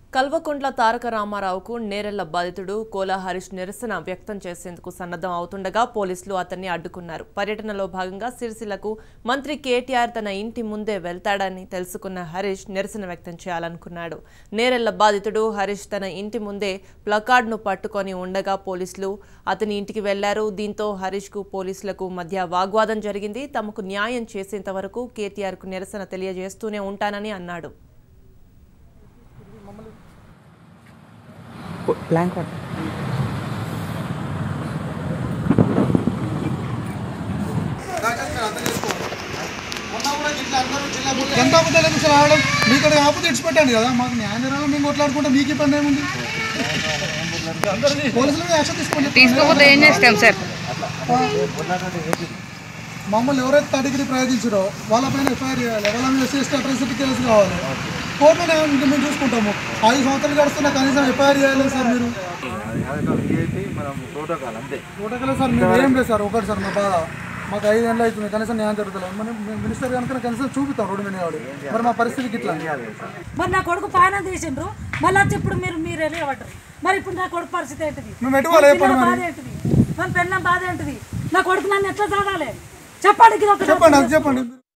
కల్వకుంట్ల తారక రామారావుకు నేరెళ్ల బాధితుడు కోలా హరీష్ నిరసన వ్యక్తం చేసేందుకు సన్నద్ధం అవుతుండగా పోలీసులు అతన్ని అడ్డుకున్నారు పర్యటనలో భాగంగా సిరిసిల్లకు మంత్రి కేటీఆర్ తన ఇంటి ముందే వెళ్తాడని తెలుసుకున్న హరీష్ నిరసన వ్యక్తం చేయాలనుకున్నాడు నేరెళ్ల బాధితుడు హరీష్ తన ఇంటి ముందే ప్లకార్డును పట్టుకొని ఉండగా పోలీసులు అతని ఇంటికి వెళ్లారు దీంతో హరీష్కు పోలీసులకు మధ్య వాగ్వాదం జరిగింది తమకు న్యాయం చేసేంత వరకు కేటీఆర్కు నిరసన తెలియజేస్తూనే ఉంటానని అన్నాడు బ్లాంక్ పట్టు ఎంత అబద్ధాలు ఎందుకు రావడం మీకు అక్కడ ఆపు తెచ్చిపెట్టాను కదా మాకు న్యాయ నిరాలు మేము కొట్లాడుకుంటే మీకు ఇబ్బంది ఏముంది పోలీసులు యాక్షన్ తీసుకోండి తీసుకోకపోతే ఏం చేస్తాం సార్ మమ్మల్ని ఎవరైతే తాటికి ప్రయోగించారో వాళ్ళపైన ఎఫ్ఐఆర్ చేయాలి ఎవరి మీద ఎస్సీ అట్రాసిటీ కేసు కావాలి కోర్టులో ఇంకా మేము చూసుకుంటాము ఐదు సంవత్సరాలు గడుస్తున్నా కనీసం ఎఫ్ఐఆర్ చేయాలి సార్ మీరు ప్రోటోకాల్ సార్ మేము ఏం లేదు సార్ ఒకటి సార్ మా బాధ మాకు ఐదు ఏళ్ళు అవుతుంది కనీసం న్యాయం జరుగుతుంది మనం మేము మినిస్టర్ కనుక కనీసం చూపిస్తాం రోడ్డు మీద వాడు మరి మా పరిస్థితికి ఇట్లా మరి నా కొడుకు పానం తీసిండ్రు మళ్ళీ వచ్చి ఇప్పుడు మీరు మీరు వెళ్ళబడ్డారు మరి ఇప్పుడు నా కొడుకు పరిస్థితి ఏంటిది మేము ఎటు వాళ్ళు పిల్లల బాధ ఏంటిది మన పెళ్ళం బాధ ఏంటిది నా కొడుకు నన్ను ఎట్లా చదవాలి చెప్పండి ఇది ఒకటి చెప్పండి అది చెప్పండి